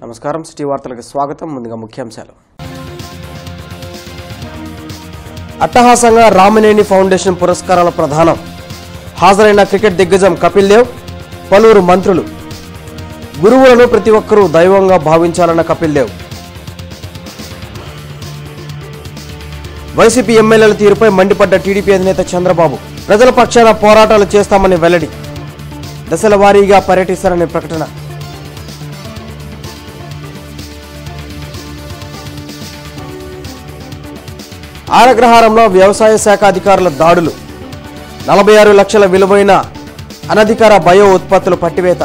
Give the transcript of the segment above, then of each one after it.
నమస్కారం సిటీ వార్తలకు స్వాగతం ముందుగా ముఖ్యాంశాలు అట్టహాసంగా రామినేని ఫౌండేషన్ పురస్కారాల ప్రధానం హాజరైన క్రికెట్ దిగ్గజం కపిల్ దేవ్ పలువురు మంత్రులు గురువులను ప్రతి ఒక్కరూ దైవంగా భావించాలన్న కపిల్ దేవ్ వైసీపీ ఎమ్మెల్యేల తీరుపై మండిపడ్డ టీడీపీ అధినేత చంద్రబాబు ప్రజల పక్షాన పోరాటాలు చేస్తామని వెల్లడి దశల వారీగా పర్యటిస్తారని ప్రకటన ఆరగ్రహారంలో వ్యవసాయ శాఖ అధికారుల దాడులు నలభై ఆరు లక్షల విలువైన అనధికార బయో ఉత్పత్తులు పట్టివేత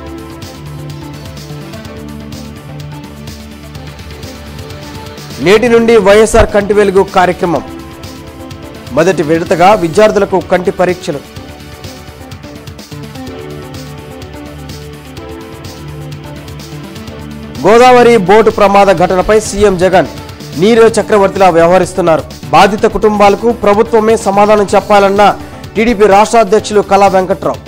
నేటి నుండి వైఎస్ఆర్ కంటి వెలుగు కార్యక్రమం మొదటి విడతగా విద్యార్థులకు కంటి పరీక్షలు గోదావరి బోటు ప్రమాద ఘటనపై సీఎం జగన్ నీరవ్ చక్రవర్తిలా వ్యవహరిస్తున్నారు బాధిత కుటుంబాలకు ప్రభుత్వమే సమాధానం చెప్పాలన్న టీడీపీ రాష్ట్ర అధ్యక్షులు కళా వెంకట్రావు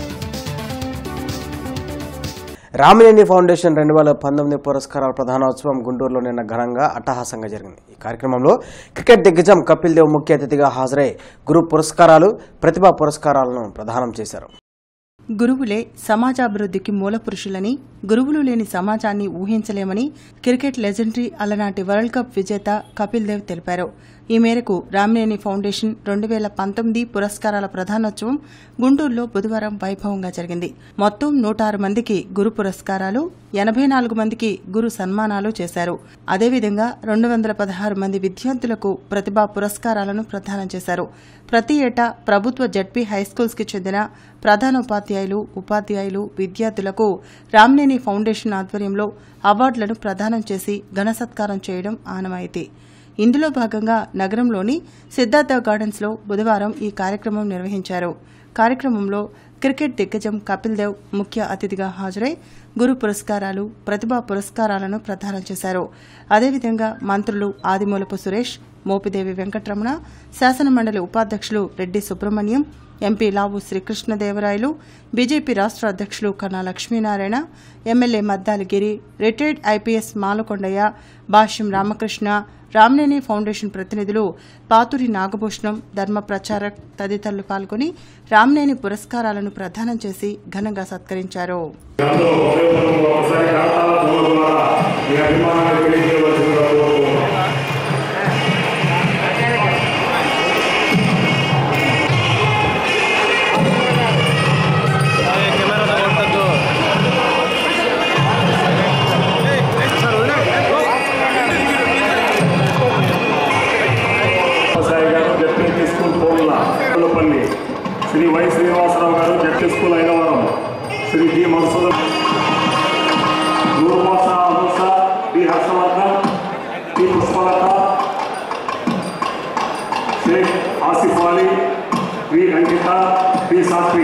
రామినేని ఫౌండేషన్ రెండు వేల పంతొమ్మిది పురస్కారాల ప్రధానోత్సవం గుంటూరులో నిన్న ఘనంగా అట్టహాసంగా జరిగింది ఈ కార్యక్రమంలో క్రికెట్ దిగ్గజం కపిల్ దేవ్ ముఖ్య అతిథిగా హాజరై గురు పురస్కారాలు ప్రతిభా పురస్కారాలను ప్రదానం చేశారు గురువులే సమాజాభివృద్ధికి మూలపురుషులని గురువులు లేని సమాజాన్ని ఊహించలేమని క్రికెట్ లెజెండరీ అలనాటి వరల్డ్ కప్ విజేత కపిల్ దేవ్ తెలిపారు ఈ మేరకు రామినేని ఫౌండేషన్ రెండు వేల పంతొమ్మిది పురస్కారాల ప్రధానోత్సవం గుంటూరులో బుధవారం వైభవంగా జరిగింది మొత్తం నూట ఆరు మందికి గురు పురస్కారాలు ఎనభై నాలుగు మందికి గురు సన్మానాలు చేశారు అదేవిధంగా రెండు వందల పదహారు మంది విద్యార్థులకు ప్రతిభా పురస్కారాలను ప్రదానం చేశారు ప్రతి ఏటా ప్రభుత్వ జడ్పీ హైస్కూల్స్ కి చెందిన ప్రధానోపాధ్యాయులు ఉపాధ్యాయులు విద్యార్థులకు రామ్నేని ఫౌండేషన్ ఆధ్వర్యంలో అవార్డులను ప్రదానం చేసి ఘన సత్కారం చేయడం ఆనవాయితీ ఇందులో భాగంగా నగరంలోని సిద్ధార్థ గార్డెన్స్లో బుధవారం ఈ కార్యక్రమం నిర్వహించారు కార్యక్రమంలో క్రికెట్ దిగ్గజం కపిల్ దేవ్ ముఖ్య అతిథిగా హాజరై గురు పురస్కారాలు ప్రతిభా పురస్కారాలను ప్రదానం చేశారు అదేవిధంగా మంత్రులు ఆదిమూలపు సురేష్ మోపిదేవి వెంకటరమణ శాసనమండలి ఉపాధ్యక్షులు రెడ్డి సుబ్రహ్మణ్యం ఎంపీ లావు శ్రీకృష్ణదేవరాయలు బీజేపీ రాష్ట్ర అధ్యక్షులు Kanna Lakshminarayana MLA Maddali Giri retired IPS Malakondaiah Bhashyam Ramakrishna Ramneni foundation ప్రతినిధులు పాతూరి నాగభూషణం ధర్మ ప్రచారక్ తదితరులు పాల్గొని రామ్నేని పురస్కారాలను ప్రదానం చేసి ఘనంగా సత్కరించారు అందరూ ఉపయోగపడంలో ఒకసారి కరతాళ ధ్వనుల ద్వారా మీ అభిమానాన్ని తెలియజేయవలసిందిగా కోరుతున్నాను సాయి గారు జడ్పీ స్కూల్ పోగుల పల్లి Shri Y Srinivasa Rao garu ZP school Inavaram Shri G Madhusudan నూరుమోస అనూస D Harshavardhan T Pushpalatha Sheikh Asif Ali V Ankitha P Saathvi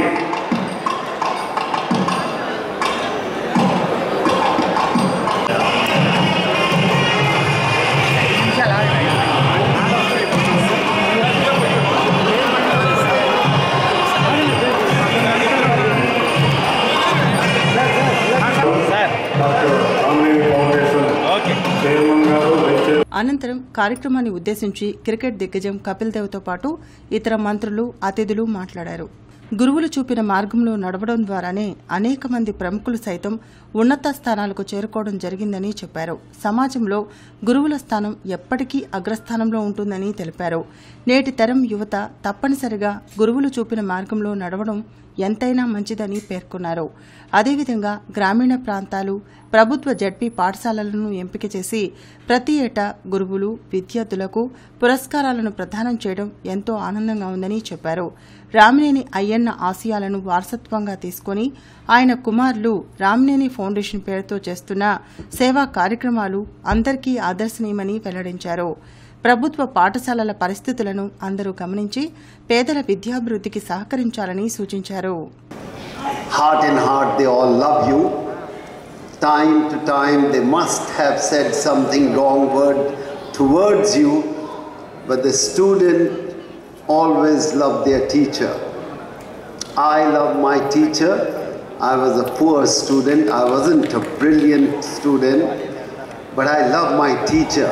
doctor Ramalinga foundation chairman garu vice chairman అనంతరం కార్యక్రమాన్ని ఉద్దేశించి క్రికెట్ దిగ్గజం కపిల్ దేవ్తో పాటు ఇతర మంత్రులు అతిథులు మాట్లాడారు గురువులు చూపిన మార్గంలో నడవడం ద్వారానే అనేక మంది ప్రముఖులు సైతం ఉన్నత స్థానాలకు చేరుకోవడం జరిగిందని చెప్పారు సమాజంలో గురువుల స్థానం ఎప్పటికీ అగ్రస్థానంలో ఉంటుందని తెలిపారు నేటి తరం యువత తప్పనిసరిగా గురువులు చూపిన మార్గంలో నడవడం ఎంతైనా మంచిదని పేర్కొన్నారు అదేవిధంగా గ్రామీణ ప్రాంతాలు ప్రభుత్వ జడ్పీ పాఠశాలలను ఎంపిక చేసి ప్రతి ఏటా గురువులు విద్యార్థులకు పురస్కారాలను ప్రదానం చేయడం ఎంతో ఆనందంగా ఉందని చెప్పారు రామినేని అయ్యన్న ఆశయాలను వారసత్వంగా తీసుకొని ఆయన కుమారులు రామినేని ఫౌండేషన్ పేరుతో చేస్తున్న సేవా కార్యక్రమాలు అందరికీ ఆదర్శనీయమని వెల్లడించారు ప్రభుత్వ పాఠశాలల పరిస్థితులను అందరూ గమనించి పేదల విద్యాభివృద్ధికి సహకరించాలని సూచించారు heart in heart they all love you. Time to time they must have said something wrong word towards you, but the student always loved their teacher. I love my teacher. I was a poor student, I wasn't a brilliant student, but I love my teacher.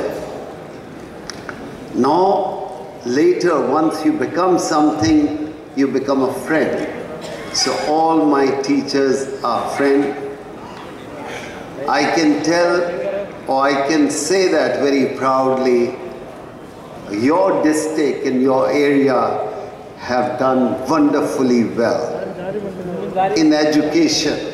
Now, later, once you become something, you become a friend. So, all my teachers are friend. I can tell, or I can say that very proudly, your district and your area have done wonderfully well in education.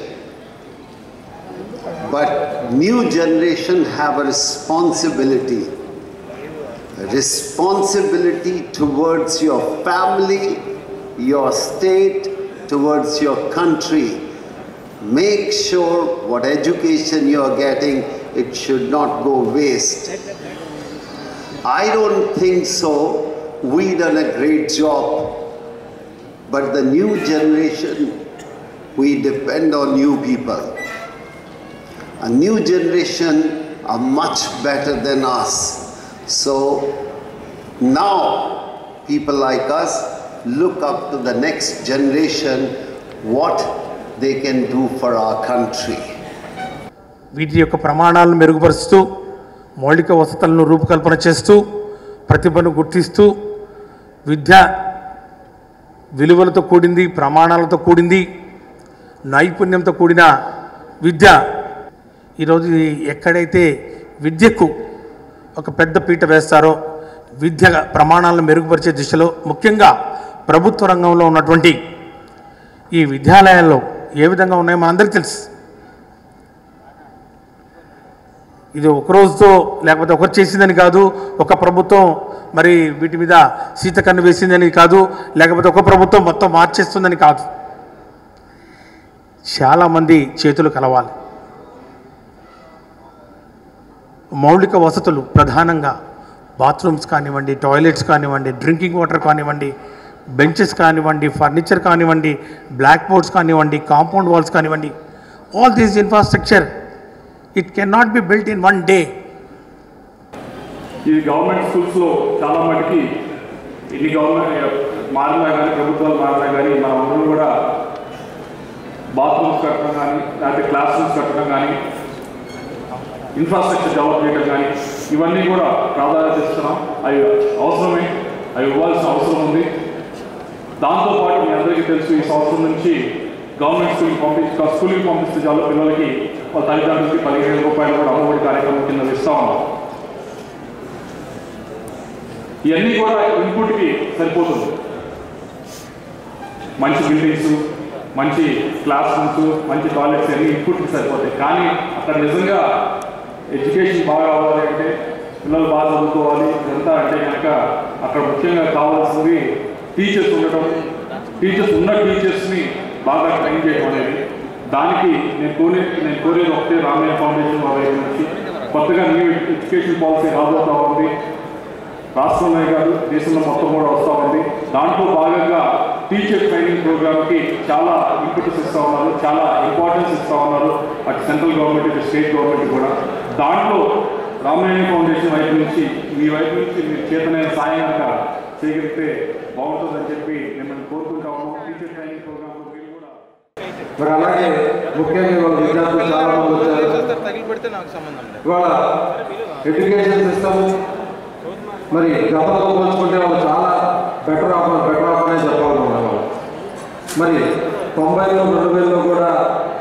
But new generation have a responsibility. Responsibility towards your family, your state, towards your country. Make sure what education you are getting, it should not go waste. I don't think so. We done a great job. But the new generation, we depend on you people. A new generation are much better than us. So now, people like us look up to the next generation what they can do for our country. వీటి యొక్క ప్రమాణాలను మెరుగుపరుస్తూ మౌలిక వసతులను రూపకల్పన చేస్తూ ప్రతిభను గుర్తిస్తూ విద్య విలువలతో కూడింది ప్రమాణాలతో కూడింది నైపుణ్యంతో కూడిన విద్య ఈరోజు ఎక్కడైతే విద్యకు ఒక పెద్ద పీట వేస్తారో విద్య ప్రమాణాలను మెరుగుపరిచే దిశలో ముఖ్యంగా ప్రభుత్వ రంగంలో ఉన్నటువంటి ఈ విద్యాలయాల్లో ఏ విధంగా ఉన్నాయో మనందరికీ తెలుసు ఇది ఒక రోజుతో లేకపోతే ఒకరు చేసిందని కాదు ఒక ప్రభుత్వం మరి వీటి మీద శీతకన్ను వేసిందని కాదు లేకపోతే ఒక ప్రభుత్వం మొత్తం మార్చేస్తుందని కాదు చాలామంది చేతులు కలవాలి మౌలిక వసతులు ప్రధానంగా బాత్రూమ్స్ కానివ్వండి టాయిలెట్స్ కానివ్వండి డ్రింకింగ్ వాటర్ కానివ్వండి బెంచెస్ కానివ్వండి ఫర్నిచర్ కానివ్వండి బ్లాక్ బోర్డ్స్ కానివ్వండి కాంపౌండ్ వాల్స్ కానివ్వండి all these infrastructure it can not be built in one day ఈ గవర్నమెంట్ స్కూల్స్లో చాలా మటుకి ఇన్ని గవర్నమెంట్ మారినా కానీ ప్రభుత్వాలు మారినా కానీ మనం అందరం కూడా బాత్రూమ్స్ కట్టడం కానీ లేకపోతే క్లాస్ రూమ్స్ కట్టడం కానీ ఇన్ఫ్రాస్ట్రక్చర్ డెవలప్ చేయడం కానీ ఇవన్నీ కూడా ప్రాధాన్యత ఇస్తున్నాం అవి అవసరమే అవి ఇవ్వాల్సిన అవసరం ఉంది దాంతోపాటు మీ అందరికీ తెలుసు ఈ సంవత్సరం నుంచి గవర్నమెంట్ స్కూల్కి పంపించి స్కూల్కి పంపిస్తే చాలా పిల్లలకి వాళ్ళ తల్లిదండ్రులకి పదిహేను వేల రూపాయలు కూడా అమ్మఒడి కార్యక్రమం కింద ఇస్తా ఉన్నాం ఇవన్నీ కూడా ఇన్పుట్కి సరిపోతుంది మంచి బిల్డింగ్స్ మంచి క్లాస్ రూమ్స్ మంచి టాయిలెట్స్ అన్ని ఇన్పుట్కి సరిపోతాయి కానీ అక్కడ నిజంగా ఎడ్యుకేషన్ బాగా అవ్వాలి అంటే పిల్లలు బాగా చదువుకోవాలి ఇదంతా అంటే కనుక అక్కడ ముఖ్యంగా కావాల్సింది టీచర్స్ ఉండటం టీచర్స్ ఉన్న టీచర్స్ని బాగా ట్రైన్ చేయడం అనేది దానికి నేను కోరే నేను కోరేది ఒకటే రామయ్య ఫౌండేషన్ వాళ్ళ వైపు నుంచి కొత్తగా న్యూ ఎడ్యుకేషన్ పాలసీ రాబోతా ఉంది రాష్ట్రంలో కాదు దేశంలో మొత్తం కూడా వస్తూ ఉంది దాంట్లో భాగంగా టీచర్ ట్రైనింగ్ ప్రోగ్రామ్కి చాలా ఇంపుటస్ ఇస్తూ ఉన్నారు చాలా ఇంపార్టెన్స్ ఇస్తూ ఉన్నారు అటు సెంట్రల్ గవర్నమెంట్ ఇటు స్టేట్ గవర్నమెంట్ కూడా దాంట్లో రామాయణ ఫౌండేషన్ వైపు నుంచి మీ వైపు నుంచి మీరు చేతనైన సాయం కనుక చేయగలిగితే బాగుంటుందని చెప్పి మిమ్మల్ని కోరుకుంటా ఉన్నాం టీచర్ ట్రైనింగ్ ప్రోగ్రామ్ మీరు కూడా మరి అలాగే ముఖ్యంగా ఇవాళ విద్యార్థులు చాలా మంది వచ్చారు తగిలిపెడితే నాకు సంబంధం లేదు ఇవాళ ఎడ్యుకేషన్ సిస్టమ్ మరి గతంతో పోల్చుకుంటే వాళ్ళు చాలా బెటర్ ఆఫ్ బెటర్ ఆఫ్ అనే చెప్పాలి మనం వాళ్ళు. మరి తొంభైలో రెండు వేలలో కూడా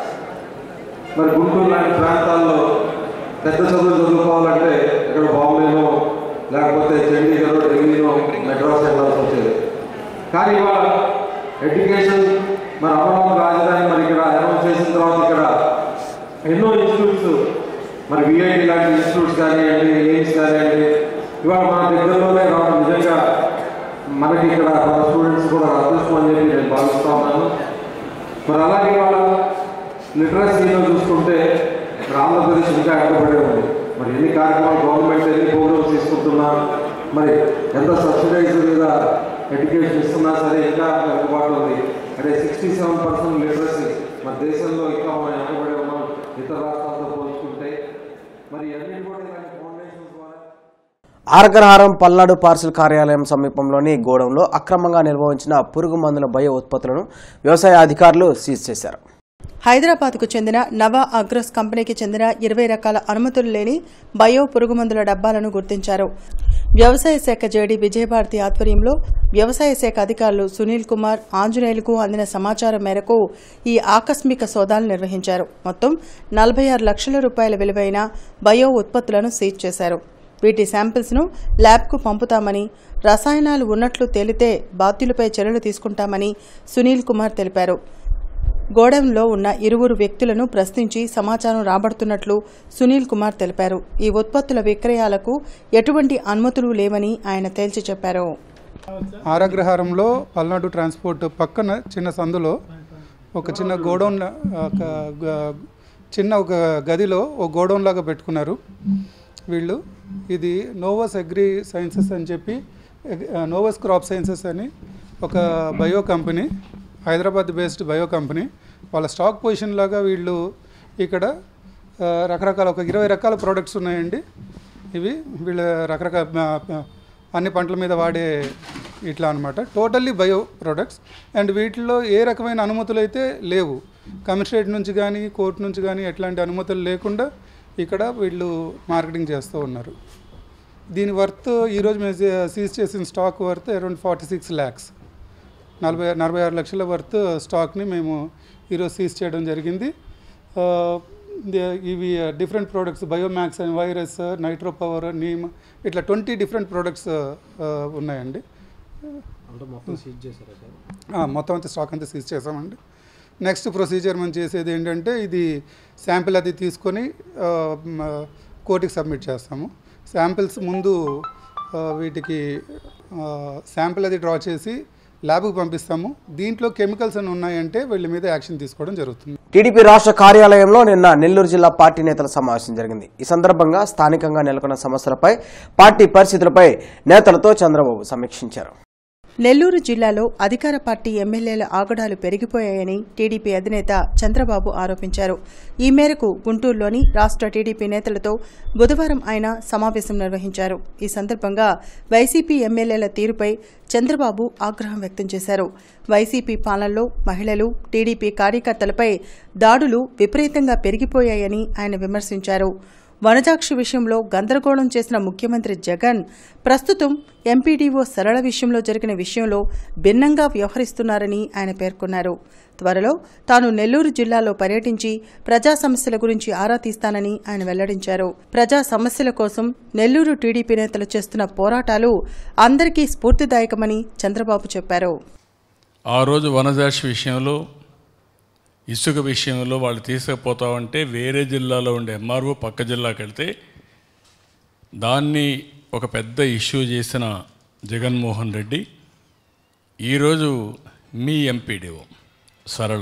మరి గుంటూరు లాంటి ప్రాంతాల్లో పెద్ద చదువులు చదువుకోవాలంటే ఇక్కడ బాంబేలో లేకపోతే చండీగఢ్ ఢిల్లీలో మెడ్రాస్ వెళ్ళాల్సి వచ్చేది కానీ ఇవాళ ఎడ్యుకేషన్ మరి అమరావతి రాజధాని మరి ఇక్కడ అనౌన్స్ చేసిన తర్వాత ఇక్కడ ఎన్నో ఇన్స్టిట్యూట్స్ మరి విఐటి లాంటి ఇన్స్టిట్యూట్స్ కానివ్వండి ఎయిమ్స్ కానివ్వండి ఇవాళ మన దగ్గరలోనే రావడం నిజంగా మనకి ఇక్కడ మన స్టూడెంట్స్ కూడా అదృష్టం అని చెప్పి నేను భావిస్తా ఉన్నాను మరి అలాగే ఇవాళ లిటరసీలో చూసుకుంటే మరి ఆంధ్రప్రదేశ్ ఇంకా వెనకబడి ఉంది మరి ఎన్ని కార్యక్రమాలు గవర్నమెంట్ ఎన్ని ప్రోగ్రామ్స్ తీసుకుంటున్నారు మరి ఎంత సబ్సిడైజ్ మీద ఎడ్యుకేషన్ ఇస్తున్నా సరే ఇంకా వెనుకబాటు ఉంది అంటే సిక్స్టీ సెవెన్ పర్సెంట్ లిటరసీ మన దేశంలో ఇంకా మనం వెనకబడి ఉన్నాం ఇతర రాష్ట్రాలతో పోల్చుకుంటే మరి అన్నిటి కూడా ఇలాంటి ఫౌండేషన్స్ ద్వారా ఆర్గరహారం పల్నాడు పార్సిల్ కార్యాలయం సమీపంలోని గోడంలో అక్రమంగా నిర్వహించిన పురుగు మందుల భయ ఉత్పత్తులను వ్యవసాయ అధికారులు సీజ్ చేశారు హైదరాబాద్కు చెందిన నవా అగ్రోస్ కంపెనీకి చెందిన ఇరవై రకాల అనుమతులు లేని బయో పురుగుమందుల డబ్బాలను గుర్తించారు వ్యవసాయ శాఖ జేడీ విజయభారతి ఆధ్వర్యంలో వ్యవసాయ శాఖ అధికారులు సునీల్ కుమార్ ఆంజనేయులకు అందిన సమాచారం మేరకు ఈ ఆకస్మిక సోదాలు నిర్వహించారు మొత్తం నలభై ఆరు లక్షల రూపాయల విలువైన బయో ఉత్పత్తులను సీజ్ చేశారు వీటి శాంపిల్స్ను ల్యాబ్కు పంపుతామని రసాయనాలు ఉన్నట్లు తేలితే బాధ్యులపై చర్యలు తీసుకుంటామని సునీల్ కుమార్ తెలిపారు గోడౌన్లో ఉన్న ఇరువురు వ్యక్తులను ప్రశ్నించి సమాచారం రాబడుతున్నట్లు సునీల్ కుమార్ తెలిపారు ఈ ఉత్పత్తుల విక్రయాలకు ఎటువంటి అనుమతులు లేవని ఆయన తేల్చి చెప్పారు ఆరగ్రహారంలో పల్నాడు ట్రాన్స్పోర్ట్ పక్కన చిన్న సందులో ఒక చిన్న గోడౌన్ ఒక గ- చిన్న ఒక గదిలో ఒక గోడౌన్ లాగా పెట్టుకున్నారు వీళ్ళు ఇది నోవస్ అగ్రి సైన్సెస్ అని చెప్పి ఎగ్- నోవస్ క్రాప్ సైన్సెస్ అని ఒక bio company Hyderabad based bio company వాళ్ళ స్టాక్ పొజిషన్ లాగా వీళ్ళు ఇక్కడ ఆ, రకరకాల ఒక ఇరవై రకాల ప్రోడక్ట్స్ ఉన్నాయండి ఇవి వీళ్ళ రకరకాల ఆ, ఆ, అన్ని పంటల మీద వాడే ఇట్లా అనమాట టోటల్లీ బయో ప్రోడక్ట్స్ అండ్ వీటిల్లో ఏ రకమైన అనుమతులు అయితే లేవు కమిషనరేట్ నుంచి కానీ కోర్టు నుంచి కానీ ఎట్లాంటి అనుమతులు లేకుండా ఇక్కడ వీళ్ళు మార్కెటింగ్ చేస్తూ ఉన్నారు దీని వర్త్ ఈరోజు మేము సీజ్ చేసిన stock worth around forty six lakhs నలభై నలభై ఆరు లక్షల వర్త్ స్టాక్ని మేము ఈరోజు సీజ్ చేయడం జరిగింది ఆ, దే- ఇవి different products Biomax and virus nitro power neem ఇట్లా ట్వంటీ డిఫరెంట్ ప్రోడక్ట్స్ ఉన్నాయండి ఆ, మొత్తం అంతా స్టాక్ అంతా సీజ్ చేసామండి నెక్స్ట్ ప్రొసీజర్ మనం చేసేది ఏంటంటే ఇది శాంపిల్ అది తీసుకొని ఆ, మ, కోర్టుకి సబ్మిట్ చేస్తాము శాంపిల్స్ ముందు ఆ, వీటికి శాంపిల్ అది డ్రా చేసి ల్యాబ్కి పంపిస్తాము దీంట్లో కెమికల్స్ అని ఉన్నాయంటే వీళ్ళ మీద యాక్షన్ తీసుకోవడం జరుగుతుంది టీడీపీ రాష్ట్ర కార్యాలయంలో నిన్న నెల్లూరు జిల్లా పార్టీ నేతల సమావేశం జరిగింది ఈ సందర్భంగా స్థానికంగా నెలకొన్న సమస్యలపై పార్టీ పరిస్థితులపై నేతలతో చంద్రబాబు సమీక్షించారు నెల్లూరు జిల్లాలో అధికార పార్టీ ఎమ్మెల్యేల ఆగడాలు పెరిగిపోయాయని టీడీపీ అధినేత చంద్రబాబు ఆరోపించారు ఈ మేరకు గుంటూరులోని రాష్ట్ర టీడీపీ నేతలతో బుధవారం ఆయన సమావేశం నిర్వహించారు ఈ సందర్భంగా వైసీపీ ఎమ్మెల్యేల తీరుపై చంద్రబాబు ఆగ్రహం వ్యక్తం చేశారు వైసీపీ పాలనలో మహిళలు టీడీపీ కార్యకర్తలపై దాడులు విపరీతంగా పెరిగిపోయాయని ఆయన విమర్శించారు వనజాక్షి విషయంలో గందరగోళం చేసిన ముఖ్యమంత్రి జగన్ ప్రస్తుతం ఎంపీడీఓ సరళ విషయంలో జరిగిన విషయంలో భిన్నంగా వ్యవహరిస్తున్నారని ఆయన పేర్కొన్నారు త్వరలో తాను నెల్లూరు జిల్లాలో పర్యటించి ప్రజా సమస్యల గురించి ఆరా తీస్తానని ఆయన వెల్లడించారు ప్రజా సమస్యల కోసం నెల్లూరు టీడీపీ నేతలు చేస్తున్న పోరాటాలు అందరికీ స్ఫూర్తిదాయకమని చంద్రబాబు చెప్పారు ఆ రోజు వనజాక్షి విషయంలో ఇసుక విషయంలో వాళ్ళు తీసుకుపోతామంటే వేరే జిల్లాలో ఉండే ఎంఆర్ఓ పక్క జిల్లాకి వెళ్తే దాన్ని ఒక పెద్ద ఇష్యూ చేసిన జగన్మోహన్ రెడ్డి ఈరోజు మీ ఎంపీడీఓ సరళ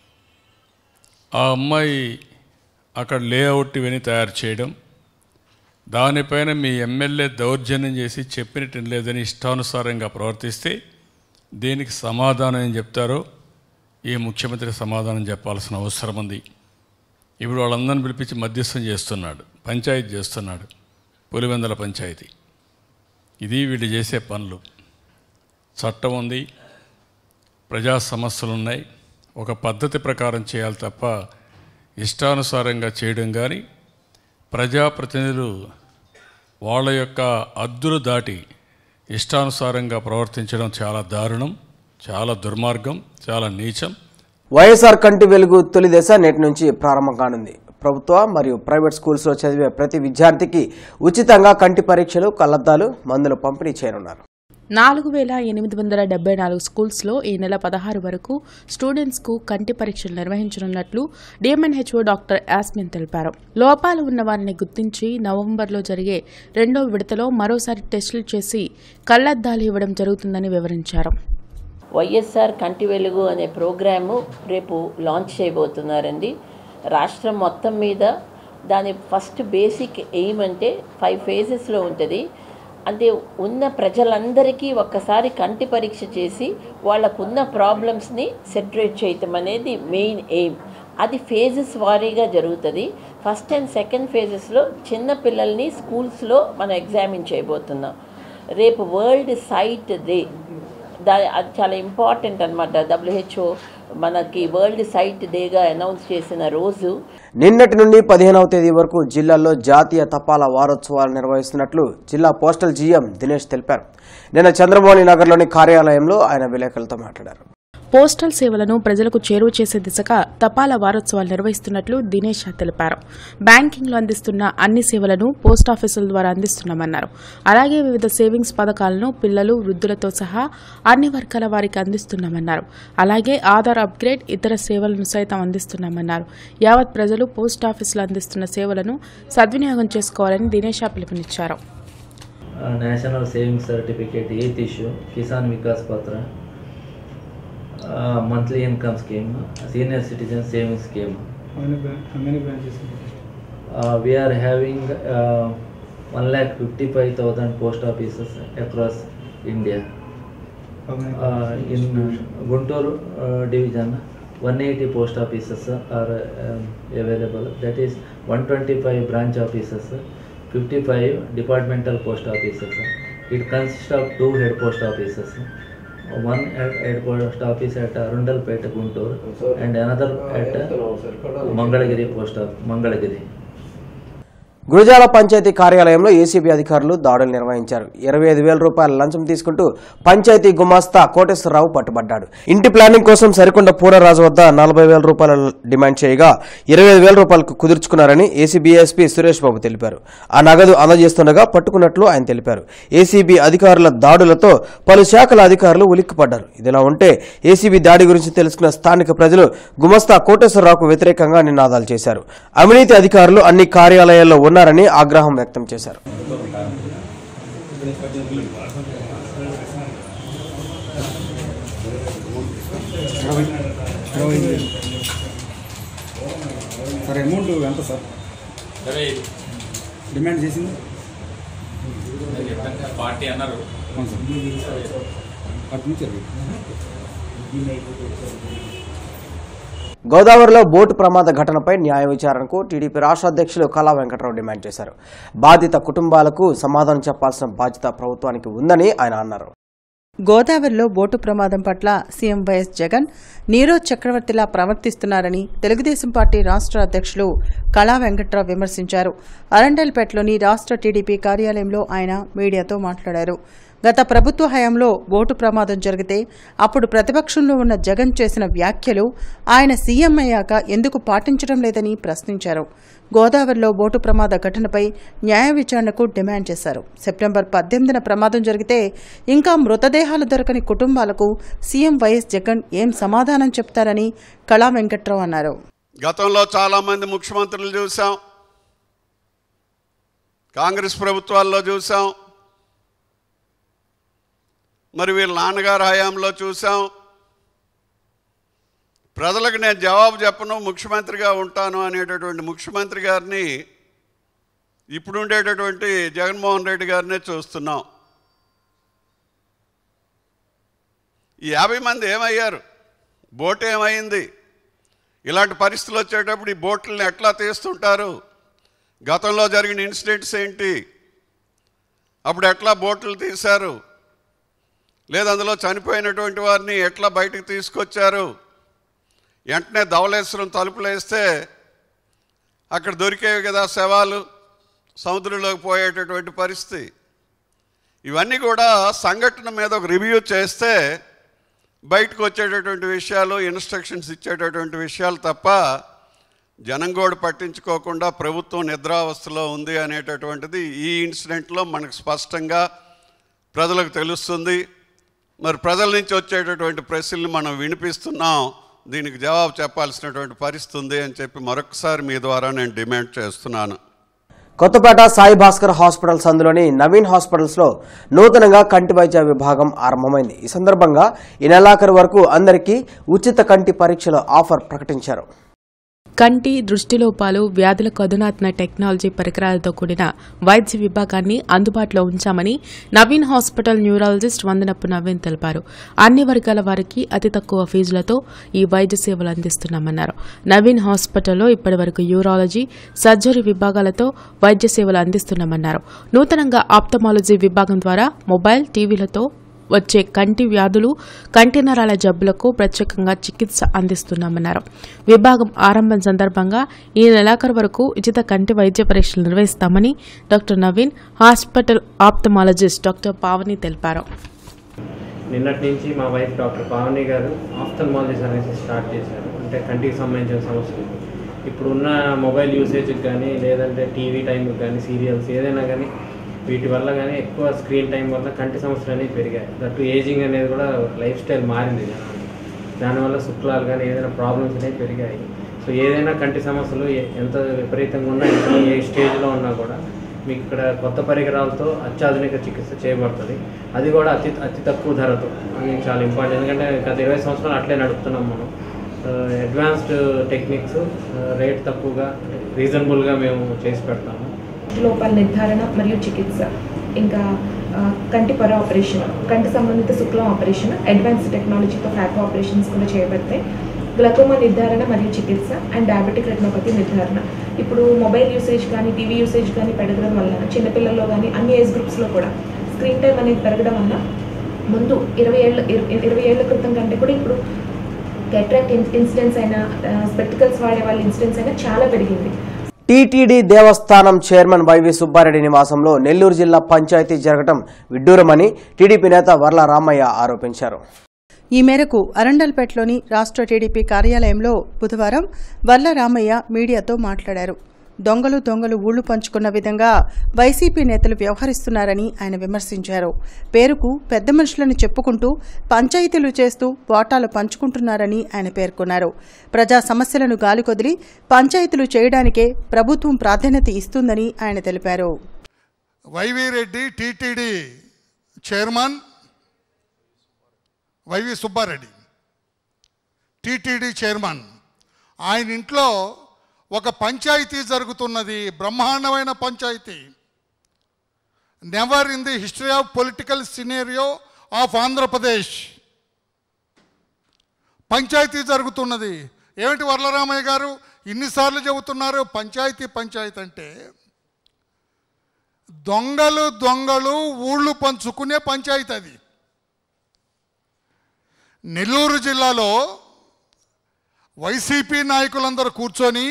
ఆ అమ్మాయి అక్కడ లేఅవుట్ ఇవన్నీ తయారు చేయడం దానిపైన మీ ఎమ్మెల్యే దౌర్జన్యం చేసి చెప్పినట్టు లేదని ఇష్టానుసారంగా ప్రవర్తిస్తే దేనికి సమాధానం ఏం చెప్తారో ఈ ముఖ్యమంత్రి సమాధానం చెప్పాల్సిన అవసరం ఉంది ఇప్పుడు వాళ్ళందరిని పిలిపించి మధ్యస్థం చేస్తున్నాడు పంచాయతీ చేస్తున్నాడు పులివెందల పంచాయతీ ఇది వీళ్ళు చేసే పనులు చట్టం ఉంది ప్రజా సమస్యలు ఉన్నాయి ఒక పద్ధతి ప్రకారం చేయాలి తప్ప ఇష్టానుసారంగా చేయడం కానీ ప్రజాప్రతినిధులు వాళ్ళ యొక్క అద్దులు దాటి ఇష్టానుసారంగా ప్రవర్తించడం చాలా దారుణం చాలా దుర్మార్గం చాలా నీచం వైఎస్ఆర్ కంటి వెలుగు తొలి దశ నేటి నుంచి ప్రారంభం కానుంది ప్రభుత్వ మరియు ప్రైవేట్ స్కూల్స్లో చదివే ప్రతి విద్యార్థికి ఉచితంగా కంటి పరీక్షలు కళ్లద్దాలు మందులు పంపిణీ చేయనున్నారు నాలుగు వేల ఎనిమిది వందల డెబ్బై నాలుగు స్కూల్స్లో ఈ నెల పదహారు వరకు స్టూడెంట్స్కు కంటి పరీక్షలు నిర్వహించనున్నట్లు డిఎంఎన్హెచ్ఓ డాక్టర్ యాస్మిన్ తెలిపారు లోపాలు ఉన్న వారిని గుర్తించి నవంబర్లో జరిగే రెండో విడతలో మరోసారి టెస్టులు చేసి కళ్లద్దాలు ఇవ్వడం జరుగుతుందని వివరించారు వైఎస్ఆర్ కంటి వెలుగు అనే ప్రోగ్రాము రేపు లాంచ్ చేయబోతున్నారండి రాష్ట్రం మొత్తం మీద దాని ఫస్ట్ బేసిక్ ఎయిమ్ అంటే ఫైవ్ ఫేజెస్లో ఉంటుంది అంటే ఉన్న ప్రజలందరికీ ఒక్కసారి కంటి పరీక్ష చేసి వాళ్ళకున్న ప్రాబ్లమ్స్ని సెటరేట్ చేయటం అనేది మెయిన్ ఎయిమ్ అది ఫేజెస్ వారీగా జరుగుతుంది ఫస్ట్ అండ్ సెకండ్ ఫేజెస్లో చిన్న పిల్లల్ని స్కూల్స్లో మనం ఎగ్జామిన్ చేయబోతున్నాం రేపు వరల్డ్ సైట్ డే దా అది చాలా ఇంపార్టెంట్ అనమాట డబ్ల్యూహెచ్ఓ మనకి వరల్డ్ సైట్ డేగా అనౌన్స్ చేసిన రోజు నిన్నటి నుండి పదిహేనవ తేదీ వరకు జిల్లాలో జాతీయ తపాలా వారోత్సవాలు నిర్వహిస్తున్నట్లు జిల్లా పోస్టల్ జీఎం దినేష్ తెలిపారు నిన్న చంద్రమౌళి నగర్లోని కార్యాలయంలో ఆయన విలేకరులతో మాట్లాడారు పోస్టల్ సేవలను ప్రజలకు చేరువ చేసే దిశగా తపాలా వారోత్సవాలు నిర్వహిస్తున్నట్లు దినేష్ తెలిపారు బ్యాంకింగ్లో అందిస్తున్న అన్ని సేవలను పోస్టాఫీసుల ద్వారా అందిస్తున్నామన్నారు అలాగే వివిధ సేవింగ్స్ పథకాలను పిల్లలు వృద్ధులతో సహా అన్ని వర్గాల వారికి అందిస్తున్నామన్నారు అలాగే ఆధార్ అప్గ్రేడ్ ఇతర సేవలను సైతం అందిస్తున్నామన్నారు యావత్ ప్రజలు పోస్టాఫీసులు అందిస్తున్న సేవలను సద్వినియోగం చేసుకోవాలని దినేష్ పిలుపునిచ్చారు national savings certificate eighth issue Kisan Vikas Patra monthly income scheme senior citizen saving scheme we are having uh, 1 lakh 55,000 post offices across India. Uh, in Guntur uh, division, 180 post offices are um, available. That is 125 branch offices, 55 departmental post offices. It consists of two head post offices. One at head post office at Arundalpet, Guntur, and another at Mangalagiri post office, Mangalagiri. Gurazala panchayat కార్యాలయంలో ACB అధికారులు దాడులు నిర్వహించారు ఇరవై ఐదు వేల రూపాయల లంచం తీసుకుంటూ పంచాయతీ గుమాస్తా కోటేశ్వరరావు పట్టుబడ్డాడు ఇంటి ప్లానింగ్ కోసం సరికొండ పూరరాజు వద్ద నలభై వేల రూపాయల డిమాండ్ చేయగా ఇరవై ఐదు వేల రూపాయలకు కుదుర్చుకున్నారని ఏసీబీ ఎస్పీ సురేష్ బాబు తెలిపారు ఆ నగదు అందజేస్తుండగా పట్టుకున్నట్లు ఆయన తెలిపారు ఏసీబీ అధికారుల దాడులతో పలు శాఖల అధికారులు ఉలిక్కిపడ్డారు ఇదిలా ఉంటే ఏసీబీ దాడి గురించి తెలుసుకున్న స్థానిక ప్రజలు గుమస్తా కోటేశ్వరరావుకు వ్యతిరేకంగా నినాదాలు చేశారు అవినీతి అధికారులు అన్ని కార్యాలయాల్లో ఉన్నారని ఆగ్రహం వ్యక్తం చేశారు సార్ అమౌంట్ ఎంత సార్ డిమాండ్ చేసింది పార్టీ అన్నారు అవును సార్ అటు నుంచి అది. గోదావరిలో బోటు ప్రమాద ఘటనపై న్యాయ విచారణకు టీడీపీ రాష్ట్ర అధ్యక్షులు కళా వెంకట్రావు డిమాండ్ చేశారు బాధిత కుటుంబాలకు సమాధానం చెప్పాల్సిన బాధ్యత ప్రభుత్వానికి ఉందని ఆయన అన్నారు గోదావరిలో బోటు ప్రమాదం పట్ల సీఎం వైఎస్ జగన్ నీరజ్ చక్రవర్తిలా ప్రవర్తిస్తున్నారని తెలుగుదేశం పార్టీ రాష్ట్ర అధ్యక్షులు కళా వెంకట్రావు విమర్శించారు అరండల్పేటలోని రాష్ట్ర టీడీపీ కార్యాలయంలో ఆయన మీడియాతో మాట్లాడారు గత ప్రభుత్వ హయాంలో బోటు ప్రమాదం జరిగితే అప్పుడు ప్రతిపక్షంలో ఉన్న జగన్ చేసిన వ్యాఖ్యలు ఆయన సీఎం అయ్యాక ఎందుకు పాటించడం లేదని ప్రశ్నించారు గోదావరిలో బోటు ప్రమాద ఘటనపై న్యాయ విచారణకు డిమాండ్ చేశారు సెప్టెంబర్ పద్దెనిమిదిన ప్రమాదం జరిగితే ఇంకా మృతదేహాలు దొరకని కుటుంబాలకు సీఎం వైఎస్ జగన్ ఏం సమాధానం చెప్తారని కళా వెంకట్రావు అన్నారు గతంలో చాలామంది ముఖ్యమంత్రులు చూసాం కాంగ్రెస్ ప్రభుత్వాల్లో చూసాం మరి వీళ్ళ నాన్నగారు హయాంలో చూసాం ప్రజలకు నేను జవాబు చెప్పను ముఖ్యమంత్రిగా ఉంటాను అనేటటువంటి ముఖ్యమంత్రి గారిని ఇప్పుడు ఉండేటటువంటి జగన్మోహన్ రెడ్డి గారినే చూస్తున్నాం ఈ యాభై మంది ఏమయ్యారు బోట్ ఏమైంది ఇలాంటి పరిస్థితులు వచ్చేటప్పుడు ఈ బోట్లను ఎట్లా తీస్తుంటారు గతంలో జరిగిన ఇన్సిడెంట్స్ ఏంటి అప్పుడు ఎట్లా బోట్లు తీశారు లేదు అందులో చనిపోయినటువంటి వారిని ఎట్లా బయటకు తీసుకొచ్చారు వెంటనే ధవళేశ్వరం తలుపులు వేస్తే అక్కడ దొరికేవి కదా శవాలు సముద్రంలోకి పోయేటటువంటి పరిస్థితి ఇవన్నీ కూడా సంఘటన మీద ఒక రివ్యూ చేస్తే బయటకు వచ్చేటటువంటి విషయాలు ఇన్స్ట్రక్షన్స్ ఇచ్చేటటువంటి విషయాలు తప్ప జనం కూడా పట్టించుకోకుండా ప్రభుత్వం నిద్రావస్థలో ఉంది అనేటటువంటిది ఈ ఇన్సిడెంట్లో మనకు స్పష్టంగా ప్రజలకు తెలుస్తుంది మరి ప్రజల నుంచి వచ్చేటటువంటి ప్రశ్నలు మనం వినిపిస్తున్నాం దీనికి జవాబు చెప్పాల్సినటువంటి పరిస్థితి ఉంది అని చెప్పి మరొకసారి మీ ద్వారా నేను డిమాండ్ చేస్తున్నాను కొత్తపేట సాయి భాస్కర్ హాస్పిటల్ సందులోని నవీన్ హాస్పిటల్స్ లో నూతనంగా కంటి వైద్య విభాగం ఆరంభమైంది ఈ సందర్భంగా ఈ నెలాఖరు వరకు అందరికీ ఉచిత కంటి పరీక్షల ఆఫర్ ప్రకటించారు కంటి దృష్టిలోపాలు వ్యాధులకు అధునాతన టెక్నాలజీ పరికరాలతో కూడిన వైద్య విభాగాన్ని అందుబాటులో ఉంచామని నవీన్ హాస్పిటల్ న్యూరాలజిస్ట్ వందనప్పు నవీన్ తెలిపారు అన్ని వర్గాల వారికి అతి తక్కువ ఫీజులతో ఈ వైద్య సేవలు అందిస్తున్నామన్నారు నవీన్ హాస్పిటల్లో ఇప్పటి వరకు యూరాలజీ సర్జరీ విభాగాలతో వైద్య సేవలు అందిస్తున్నామన్నారు నూతనంగా ఆప్తమాలజీ విభాగం ద్వారా మొబైల్ టీవీలతో వచ్చే కంటి వ్యాధులు కంటి నరాల జబ్బులకు ప్రత్యేకంగా చికిత్స అందిస్తున్నామన్నారు విభాగం ఆరంభం సందర్భంగా ఈ నెలాఖరు వరకు ఉచిత కంటి వైద్య పరీక్షలు నిర్వహిస్తామని doctor Naveen hospital ophthalmologist doctor Pavani తెలిపారు నిన్నటి నుంచి మా వైఫ్ డాక్టర్ పావని గారు ఆఫ్థల్మాలజీ సర్వీసెస్ స్టార్ట్ చేశారు అంటే కంటికి సంబంధించిన సమస్యలు ఇప్పుడున్న మొబైల్ యూసేజ్కి కానీ లేదంటే టీవీ టైంకి కానీ సీరియల్స్ ఏదైనా కానీ వీటి వల్ల కానీ ఎక్కువ స్క్రీన్ టైం వల్ల కంటి సమస్యలు అనేవి పెరిగాయి దట్టు ఏజింగ్ అనేది కూడా లైఫ్ స్టైల్ మారింది జనానికి దానివల్ల శుక్లాలు కానీ ఏదైనా ప్రాబ్లమ్స్ అనేవి పెరిగాయి సో ఏదైనా కంటి సమస్యలు ఎ- ఎంత విపరీతంగా ఉన్నా ఎంత ఏ స్టేజ్లో ఉన్నా కూడా మీకు ఇక్కడ కొత్త పరికరాలతో అత్యాధునిక చికిత్స చేయబడుతుంది అది కూడా అతి అతి తక్కువ ధరతో అది చాలా ఇంపార్టెంట్ ఎందుకంటే గత ఇరవై సంవత్సరాలు అట్లే నడుపుతున్నాం మనం అడ్వాన్స్డ్ టెక్నిక్స్ రేట్ తక్కువగా రీజనబుల్గా మేము చేసి పెడతాము లోపాల నిర్ధారణ మరియు చికిత్స ఇంకా ఆ, కంటి పొర ఆపరేషన్ కంటి సంబంధిత శుక్లం ఆపరేషన్ అడ్వాన్స్ టెక్నాలజీతో ఫ్యాకో ఆపరేషన్స్ కూడా చేయబడతాయి గ్లకోమా నిర్ధారణ మరియు చికిత్స అండ్ డయాబెటిక్ రెటినోపతి నిర్ధారణ ఇప్పుడు మొబైల్ యూసేజ్ కానీ టీవీ యూసేజ్ కానీ పెరగడం వల్ల చిన్నపిల్లల్లో కానీ అన్ని ఏజ్ గ్రూప్స్లో కూడా స్క్రీన్ టైం అనేది పెరగడం వల్ల ముందు ఇరవై ఏళ్ళ ఇర- ఇరవై ఏళ్ళ క్రితం కంటే కూడా ఇప్పుడు కెట్రాక్ట్ ఇన్సిడెంట్స్ అయినా స్పెక్టికల్స్ వాడే వాళ్ళ ఇన్సిడెంట్స్ అయినా చాలా పెరిగింది టీటీడీ దేవస్థానం చైర్మన్ వైవి సుబ్బారెడ్డి నివాసంలో నెల్లూరు జిల్లా పంచాయతీ జరగటం విడ్డూరమని టీడీపీ నేత వర్ల రామయ్య ఆరోపించారు ఈ మేరకు అరండల్పేటలోని రాష్ట్ర టీడీపీ కార్యాలయంలో బుధవారం వర్ల రామయ్య మీడియాతో మాట్లాడారు దొంగలు దొంగలు ఊళ్లు పంచుకున్న విధంగా వైసీపీ నేతలు వ్యవహరిస్తున్నారని ఆయన విమర్శించారు పేరుకు పెద్ద మనుషులను చెప్పుకుంటూ పంచాయతీలు చేస్తూ వాటాలు పంచుకుంటున్నారని ఆయన పేర్కొన్నారు ప్రజా సమస్యలను గాలికొదిలి పంచాయతీలు చేయడానికే ప్రభుత్వం ప్రాధాన్యత ఇస్తుందని ఆయన తెలిపారు YV Reddy TTD chairman YV Subba Reddy TTD chairman ఆయన ఇంట్లో ఒక పంచాయతీ జరుగుతున్నది బ్రహ్మాండమైన పంచాయతీ never in the history of political scenario of Andhra Pradesh పంచాయతీ జరుగుతున్నది ఏమిటి వరలరామయ్య గారు ఇన్నిసార్లు చెబుతున్నారు పంచాయతీ పంచాయతీ అంటే దొంగలు దొంగలు ఊళ్ళు పంచుకునే పంచాయతీ అది నెల్లూరు జిల్లాలో వైసీపీ నాయకులందరూ కూర్చొని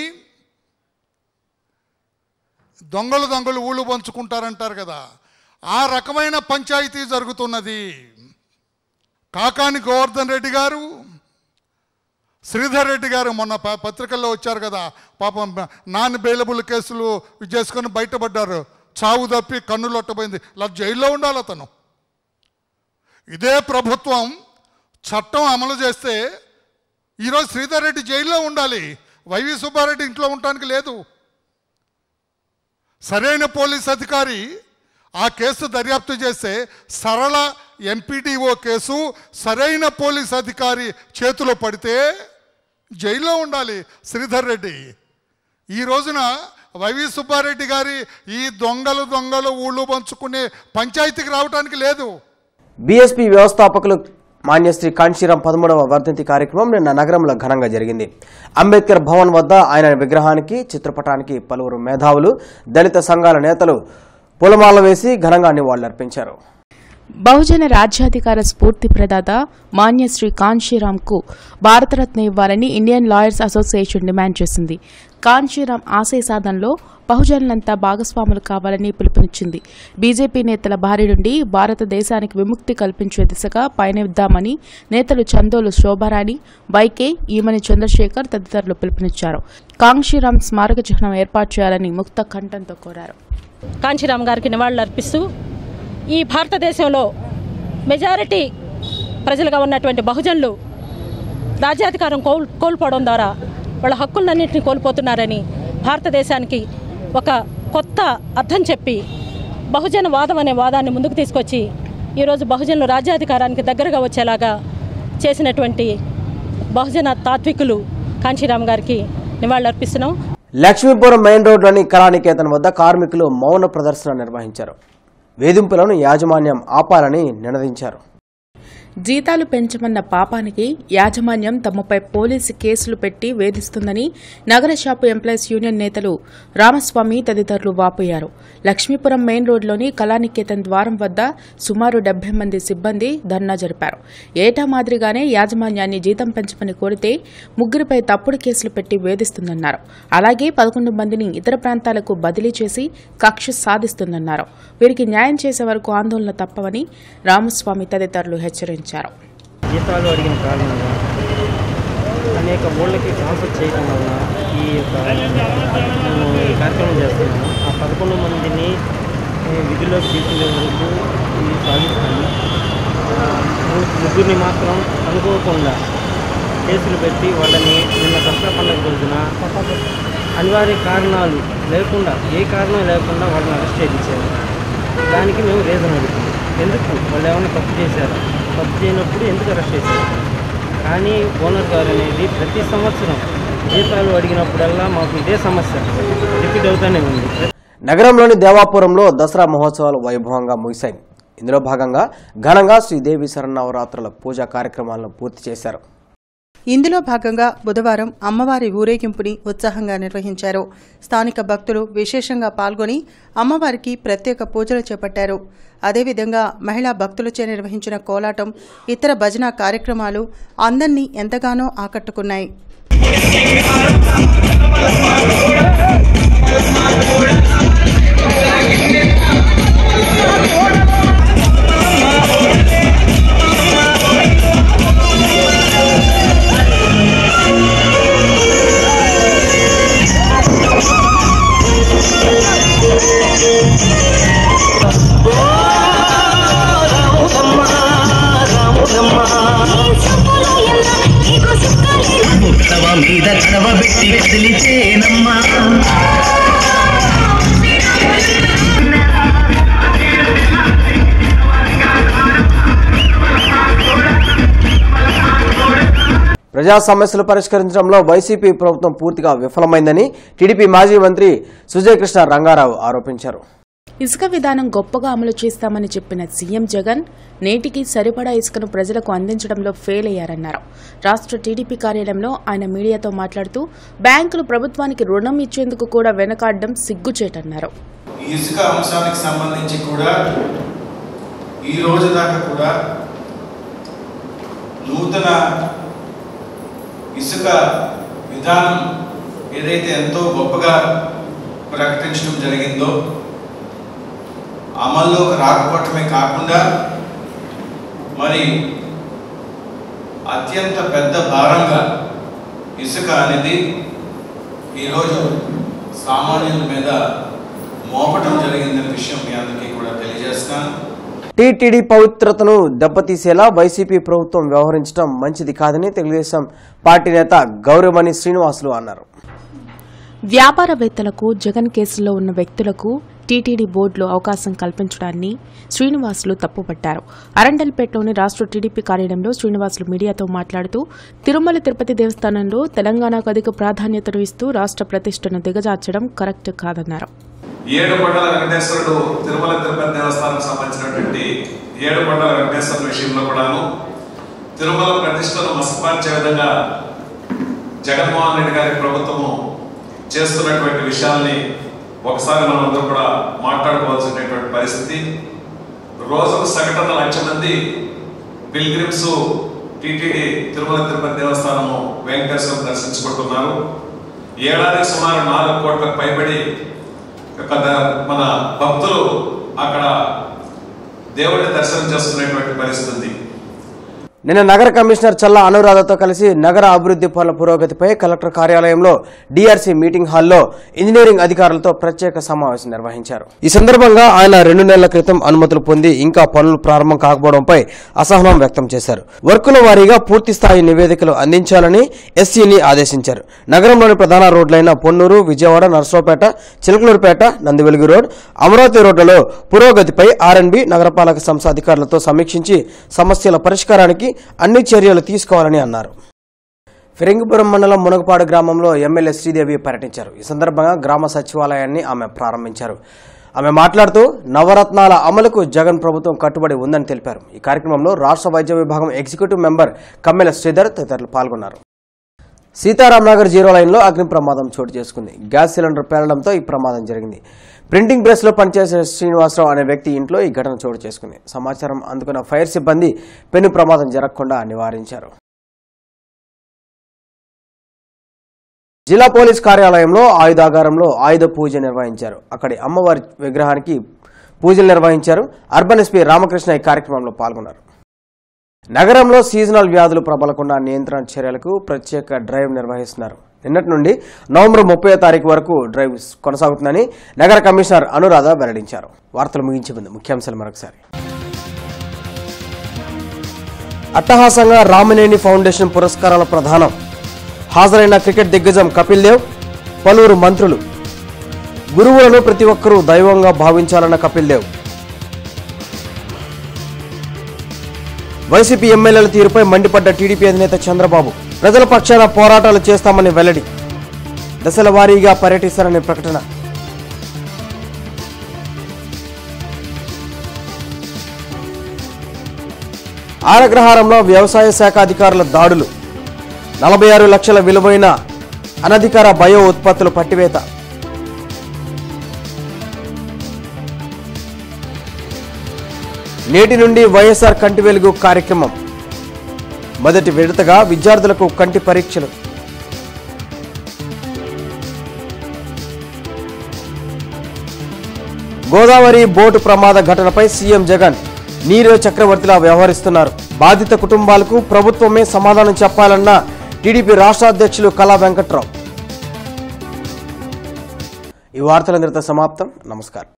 దొంగలు దొంగలు ఊళ్ళు పంచుకుంటారంటారు కదా ఆ రకమైన పంచాయతీ జరుగుతున్నది కాకాని గోవర్ధన్ రెడ్డి గారు శ్రీధర్ రెడ్డి గారు మొన్న ప- పత్రికల్లో వచ్చారు కదా పాపం నాన్ బెయిలబుల్ కేసులు చేసుకొని బయటపడ్డారు చావు తప్పి కన్నులొట్టబోయింది ఇలా జైల్లో ఉండాలి అతను ఇదే ప్రభుత్వం చట్టం అమలు చేస్తే ఈరోజు శ్రీధర్ రెడ్డి జైల్లో ఉండాలి వైవి సుబ్బారెడ్డి ఇంట్లో ఉండటానికి లేదు సరైన పోలీస్ అధికారి ఆ కేసు దర్యాప్తు చేస్తే సరళ ఎంపీడీఓ కేసు సరైన పోలీస్ అధికారి చేతిలో పడితే జైల్లో ఉండాలి శ్రీధర్ రెడ్డి ఈ రోజున వైవి సుబ్బారెడ్డి గారి ఈ దొంగలు దొంగలు ఊళ్ళు పంచుకునే పంచాయతీకి రావడానికి లేదు బీఎస్పీ వ్యవస్థాపకులు మాన్యశ్రీ కాంశీరాం పదమూడవ వర్ధంతి కార్యక్రమం నిన్న నగరంలో ఘనంగా జరిగింది అంబేద్కర్ భవన్ వద్ద ఆయన విగ్రహానికి చిత్రపటానికి పలువురు మేధావులు దళిత సంఘాల నేతలు పూలమాల వేసి ఘనంగా నివాళులర్పించారు బహుజన రాజ్యాధికార స్ఫూర్తి ప్రదాత మాన్యశ్రీ కాంశీరాంకు భారతరత్న ఇవ్వాలని ఇండియన్ లాయర్స్ అసోసియేషన్ డిమాండ్ చేసింది కాంశీరాం ఆశయ సాధనలో బహుజనులంతా భాగస్వాములు కావాలని పిలుపునిచ్చింది బీజేపీ నేతల బారి నుండి భారతదేశానికి విముక్తి కల్పించే దిశగా పయనిద్దామని నేతలు చందోలు శోభారాణి వైకే ఈమని చంద్రశేఖర్ తదితరులు పిలుపునిచ్చారు కాంశీరాం స్మారక చిహ్నం ఏర్పాటు చేయాలని ముక్త కంఠంతో కోరారు కాంచీరామ్ గారికి నివాళులు అర్పిస్తూ ఈ భారతదేశంలో మెజారిటీ ప్రజలుగా ఉన్నటువంటి బహుజనులు రాజ్యాధికారం కోల్ కోల్పోవడం ద్వారా వాళ్ళ హక్కులన్నింటినీ కోల్పోతున్నారని భారతదేశానికి ఒక కొత్త అర్థం చెప్పి బహుజన వాదం అనే వాదాన్ని ముందుకు తీసుకొచ్చి ఈరోజు బహుజనులు రాజ్యాధికారానికి దగ్గరగా వచ్చేలాగా చేసినటువంటి బహుజన తాత్వికులు కాంచీరామ్ గారికి నివాళులర్పిస్తున్నాం లక్ష్మీపురం మెయిన్ రోడ్లోని కళానికేతన్ వద్ద కార్మికులు మౌన ప్రదర్శన నిర్వహించారు వేధింపులను యాజమాన్యం ఆపాలని నినదించారు జీతాలు పెంచమన్న పాపానికి యాజమాన్యం తమపై పోలీసు కేసులు పెట్టి వేధిస్తుందని నగర షాపు ఎంప్లాయీస్ యూనియన్ నేతలు రామస్వామి తదితరులు వాపోయారు లక్ష్మీపురం మెయిన్ రోడ్లోని కళానికేతన్ ద్వారం వద్ద సుమారు డెబ్బై మంది సిబ్బంది ధర్నా జరిపారు ఏటా మాదిరిగానే యాజమాన్యాన్ని జీతం పెంచమని కోరితే ముగ్గురిపై తప్పుడు కేసులు పెట్టి వేధిస్తుందన్నారు అలాగే పదకొండు మందిని ఇతర ప్రాంతాలకు బదిలీ చేసి కక్ష సాధిస్తుందన్నారు వీరికి న్యాయం చేసే వరకు ఆందోళన తప్పవని రామస్వామి తదితరులు హెచ్చరించారు జీతాలు అడిగిన కారణంగా అనేక ఊళ్ళకి ట్రాన్స్ఫర్ చేయడం వలన ఈ యొక్క మేము ఈ కార్యక్రమం చేస్తున్నాము ఆ పదకొండు మందిని ఏ, విధుల్లోకి తీసుకునే వరకు ఇది సాగిస్తాము ము- ముగ్గురిని మాత్రం అనుకోకుండా కేసులు పెట్టి వాళ్ళని నిన్న దసరా పండుగ రోజున అనివార్య కారణాలు లేకుండా ఏ కారణం లేకుండా వాళ్ళని అరెస్ట్ చేయించారు దానికి మేము రీజన్ అడుగుతాం ఎందుకు వాళ్ళు ఏమైనా తప్పు చేశారా తప్పు చేయనప్పుడు ఎందుకు అరెస్ట్ చేశారు కానీ ఓనర్ గారు అనేది ప్రతి సంవత్సరం జీతాలు అడిగినప్పుడల్లా మాకు ఇదే సమస్య రిపీట్ అవుతూనే ఉంది నగరంలోని దేవాపురంలో దసరా మహోత్సవాలు వైభవంగా ముగిశాయి ఇందులో భాగంగా ఘనంగా శ్రీదేవి శరణవరాత్రుల పూజా కార్యక్రమాలను పూర్తి చేశారు ఇందులో భాగంగా బుధవారం అమ్మవారి ఊరేగింపుని ఉత్సాహంగా నిర్వహించారు స్థానిక భక్తులు విశేషంగా పాల్గొని అమ్మవారికి ప్రత్యేక పూజలు చేపట్టారు అదేవిధంగా మహిళా భక్తులచే నిర్వహించిన కోలాటం ఇతర భజన కార్యక్రమాలు అందర్నీ ఎంతగానో ఆకట్టుకున్నాయి ఉత్సవ మీద చదవ పెట్టి కదిలిచేనమ్మా ప్రజా సమస్యలు పరిష్కరించడంలో వైసీపీ ప్రభుత్వం పూర్తిగా విఫలమైందని టీడీపీ మాజీ మంత్రి సుజయ్ కృష్ణ రంగారావు ఆరోపించారు ఇసుక విధానం గొప్పగా అమలు చేస్తామని చెప్పిన సీఎం జగన్ నేటికి సరిపడా ఇసుకను ప్రజలకు అందించడంలో ఫెయిల్ అయ్యారన్నారు రాష్ట్ర టీడీపీ కార్యాలయంలో ఆయన మీడియాతో మాట్లాడుతూ బ్యాంకులు ప్రభుత్వానికి రుణం ఇచ్చేందుకు కూడా వెనకాడడం సిగ్గుచేటన్నారు ఈ ఇసుక అంశానికి సంబంధించి కూడా ఈ రోజు దాకా కూడా నూతన ఇసుక విధానం ఏదైతే ఎంతో గొప్పగా ప్రకటించడం జరిగిందో అమల్లోకి రాకపోవటమే కాకుండా మరి అత్యంత పెద్ద భారంగా ఇసుక అనేది ఈరోజు సామాన్యుల మీద మోపటం జరిగిందనే విషయం మీ అందరికీ కూడా తెలియజేస్తున్నాను టీటీడీ పవిత్రతను దెబ్బతీసేలా వైసీపీ ప్రభుత్వం వ్యవహరించడం మంచిది కాదని తెలుగుదేశం పార్టీ నేత గౌరవమణి శ్రీనివాసులు అన్నారు వ్యాపారవేత్తలకు జగన్ కేసులో ఉన్న వ్యక్తులకు టీటీడీ బోర్డులో అవకాశం కల్పించడాన్ని శ్రీనివాసులు తప్పుపట్టారు అరండల్పేటలోని రాష్ట్ర టీడీపీ కార్యాలయంలో శ్రీనివాసులు మీడియాతో మాట్లాడుతూ తిరుమల తిరుపతి దేవస్థానంలో తెలంగాణకు అధిక ప్రాధాన్యతను ఇస్తూ రాష్ట్ర ప్రతిష్టను దిగజార్చడం కరెక్ట్ కాదన్నారు ఏడు కొండల వెంకటేశ్వరుడు తిరుమల తిరుపతి దేవస్థానం సంబంధించినటువంటి ఏడు కొండల వెంకటేశ్వరుడు విషయంలో కూడాను తిరుమల ప్రతిష్టను మసపార్చే విధంగా జగన్మోహన్ రెడ్డి గారి ప్రభుత్వము చేస్తున్నటువంటి విషయాల్ని ఒకసారి మనం అందరూ కూడా మాట్లాడుకోవాల్సినటువంటి పరిస్థితి రోజుకు సగటున లక్ష మంది పిల్గ్రిమ్స్ టీటీడీ తిరుమల తిరుపతి దేవస్థానము వెంకటేశ్వరం దర్శించుకుంటున్నారు ఏడాదికి సుమారు నాలుగు కోట్లకు పైబడి యొక్క ద- మన భక్తులు అక్కడ దేవుడిని దర్శనం చేసుకునేటువంటి పరిస్థితి ఉంది నిన్న నగర కమిషనర్ చల్లా అనురాధతో కలిసి నగర అభివృద్ధి పనుల పురోగతిపై కలెక్టర్ కార్యాలయంలో డిఆర్సీ మీటింగ్ హాల్లో ఇంజనీరింగ్ అధికారులతో ప్రత్యేక సమావేశం నిర్వహించారు ఈ సందర్భంగా ఆయన రెండు నెలల క్రితం అనుమతులు పొంది ఇంకా పనులు ప్రారంభం కాకపోవడంపై అసహనం వ్యక్తం చేశారు వర్కుల వారీగా పూర్తి స్థాయి నివేదికలు అందించాలని ఎస్సీని ఆదేశించారు నగరంలోని ప్రధాన రోడ్లైన పొన్నూరు విజయవాడ నర్సరావుపేట చిలకలూరుపేట నందివెలుగు రోడ్ అమరావతి రోడ్లలో పురోగతిపై ఆర్ఎన్బి నగరపాలక సంస్థ అధికారులతో సమీక్షించి సమస్యల పరిష్కారానికి అన్ని చర్యలు తీసుకోవాలని అన్నారు ఫిరంగిపురం మండలం మునగపాడు గ్రామంలో ఎమ్మెల్యే శ్రీదేవి పర్యటించారు ఈ సందర్భంగా గ్రామ సచివాలయాన్ని ఆమె ప్రారంభించారు ఆమె మాట్లాడుతూ నవరత్నాల అమలుకు జగన్ ప్రభుత్వం కట్టుబడి ఉందని తెలిపారు ఈ కార్యక్రమంలో రాష్ట్ర వైద్య విభాగం ఎగ్జిక్యూటివ్ మెంబర్ కమ్మెల శ్రీధర్ తదితరులు పాల్గొన్నారు సీతారాంనగర్ జీరో లైన్లో అగ్ని ప్రమాదం చోటు చేసుకుంది గ్యాస్ సిలిండర్ పేలడంతో ఈ ప్రమాదం జరిగింది ప్రింటింగ్ ప్రెస్లో పనిచేసే శ్రీనివాసరావు అనే వ్యక్తి ఇంట్లో ఈ ఘటన చోటు చేసుకుంది సమాచారం అందుకున్న ఫైర్ సిబ్బంది పెను ప్రమాదం జరగకుండా నివారించారు జిల్లా పోలీస్ కార్యాలయంలో ఆయుధాగారంలో ఆయుధ పూజ నిర్వహించారు అక్కడి అమ్మవారి విగ్రహానికి పూజలు నిర్వహించారు అర్బన్ ఎస్పీ రామకృష్ణ ఈ కార్యక్రమంలో పాల్గొన్నారు నగరంలో సీజనల్ వ్యాధులు ప్రబలకుండా నియంత్రణ చర్యలకు ప్రత్యేక డ్రైవ్ నిర్వహిస్తున్నారు నిన్నటి నుండి నవంబర్ ముప్పై తారీఖు వరకు డ్రైవ్ కొనసాగుతుందని నగర కమిషనర్ అనురాధ వెల్లడించారు వార్తలు ముగించే ముందు ముఖ్యాంశాలు మరొకసారి అట్టహాసంగా రామనేని ఫౌండేషన్ పురస్కారాల ప్రధానం హాజరైన క్రికెట్ దిగ్గజం కపిల్ దేవ్ పలువురు మంత్రులు గురువులను ప్రతి ఒక్కరూ దైవంగా భావించాలన్న కపిల్ దేవ్ వైసీపీ ఎమ్మెల్యేల తీరుపై మండిపడ్డ టీడీపీ అధినేత చంద్రబాబు ప్రజల పక్షాన పోరాటాలు చేస్తామని వెల్లడి దశల వారీగా పర్యటిస్తారని ప్రకటన ఆరగ్రహారంలో వ్యవసాయ శాఖ అధికారుల దాడులు నలభై ఆరు లక్షల విలువైన అనధికార బయో ఉత్పత్తులు పట్టివేత నేటి నుండి వైఎస్ఆర్ కంటి వెలుగు కార్యక్రమం మొదటి విడతగా విద్యార్థులకు కంటి పరీక్షలు గోదావరి బోటు ప్రమాద ఘటనపై సీఎం జగన్ నీరో చక్రవర్తిలా వ్యవహరిస్తున్నారు బాధిత కుటుంబాలకు ప్రభుత్వమే సమాధానం చెప్పాలన్న టీడీపీ రాష్ట్ర అధ్యక్షులు కళా వెంకట్రావు ఈ వార్తలందరితో సమాప్తం నమస్కారం